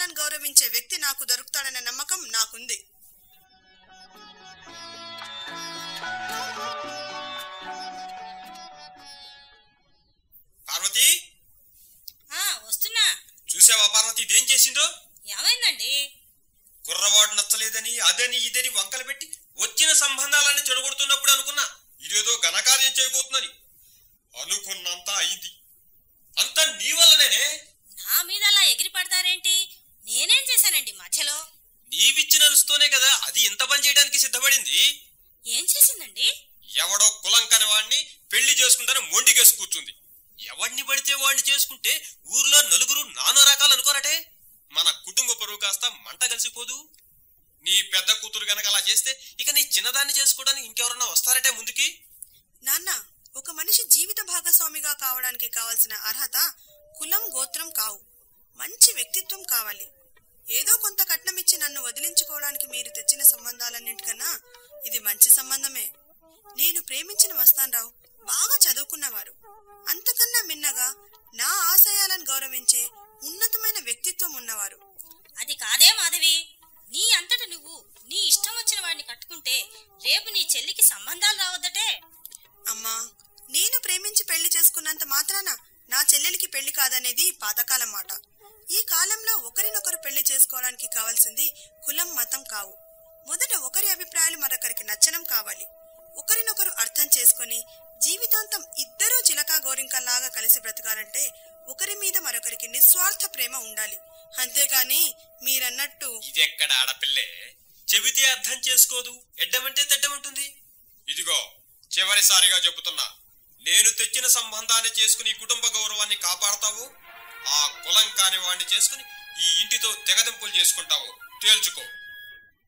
ఆశయాలను గౌరవించే వ్యక్తి నాకు దొరుకుతాడనే నమ్మకం నాకుంది పార్వతి ఆ వస్తున్నా చూసావా పార్వతి ఇదేం చేసిందో ఏమైందండి కుర్రవాడు నచ్చలేదని అదని ఇదని వంకలు పెట్టి వచ్చిన సంబంధాలన్నీ చెడగొడుతున్నప్పుడు అనుకున్నా ఇదేదో ఘనకార్యం చేయబోతుందని అనుకున్నంత అయింది అంతా నీ వల్లనేనే నా మీద అలా ఎగిరి పడతారేంటి నేనేం చేశానండి మధ్యలో నీవిచ్చిన అనుస్తూనే కదా అది ఇంత పని చేయడానికి సిద్ధపడింది ఏం చేసిందండి ఎవడో కులం కాని వాడిని పెళ్లి చేసుకుంటానే మొండికేసి కూర్చుంది ఎవడిని పడితే వాడిని చేసుకుంటే ఊర్లో నలుగురు నానో రకాలు అనుకోరటే మన కుటుంబ పరువు కాస్త మంట కలిసిపోదు నీ పెద్ద కూతురు గనక అలా చేస్తే ఇక నీ చిన్నదాన్ని చేసుకోవడానికి ఇంకెవరన్నా వస్తారటే ముందుకి నాన్న ఒక మనిషి జీవిత భాగస్వామిగా కావడానికి కావలసిన అర్హత కులం గోత్రం కావు మంచి వ్యక్తిత్వం కావాలి ఏదో కొంత కట్నం ఇచ్చి నన్ను వదిలించుకోవడానికి మీరు తెచ్చిన సంబంధాలన్నింటికన్నా ఇది మంచి సంబంధమే నేను ప్రేమించిన వస్తాన్రావు బాగా చదువుకున్నవారు అంతకన్నా మిన్నగా నా ఆశయాలను గౌరవించే ఉన్నతమైన వ్యక్తిత్వం ఉన్నవారు అది కాదే మాధవి నీ అంతట నువ్వు నీ ఇష్టం వచ్చిన వాడిని కట్టుకుంటే రేపు నీ చెల్లికి సంబంధాలు రావద్దటే అమ్మా నేను ప్రేమించి పెళ్లి చేసుకున్నంత మాత్రాన నా చెల్లెలికి పెళ్లి కాదనేది పాతకాలం మాట ఈ కాలంలో ఒకరినొకరు పెళ్లి చేసుకోవడానికి కావాల్సింది కులం మతం కావు మొదట ఒకరి అభిప్రాయాలు మరొకరికి నచ్చడం కావాలి ఒకరినొకరు అర్థం చేసుకొని జీవితాంతం ఇద్దరూ చిలకా గోరింకల్లాగా కలిసి బ్రతకాలంటే ఒకరి మీద మరొకరికి నిస్వార్థ ప్రేమ ఉండాలి అంతేకాని మీరన్నట్టు ఇదెక్కడ ఆడపిల్లే చెబితే అర్థం చేసుకోదు ఎడ్డమంటే తెడ్డమంటుంది ఇదిగో చివరిసారిగా చెబుతున్నా నేను తెచ్చిన సంబంధాన్ని చేసుకుని ఈ కుటుంబ గౌరవాన్ని కాపాడతావు ఆ కులం కాని వాడిని చేసుకుని ఈ ఇంటితో తెగదింపులు చేసుకుంటావు తేల్చుకో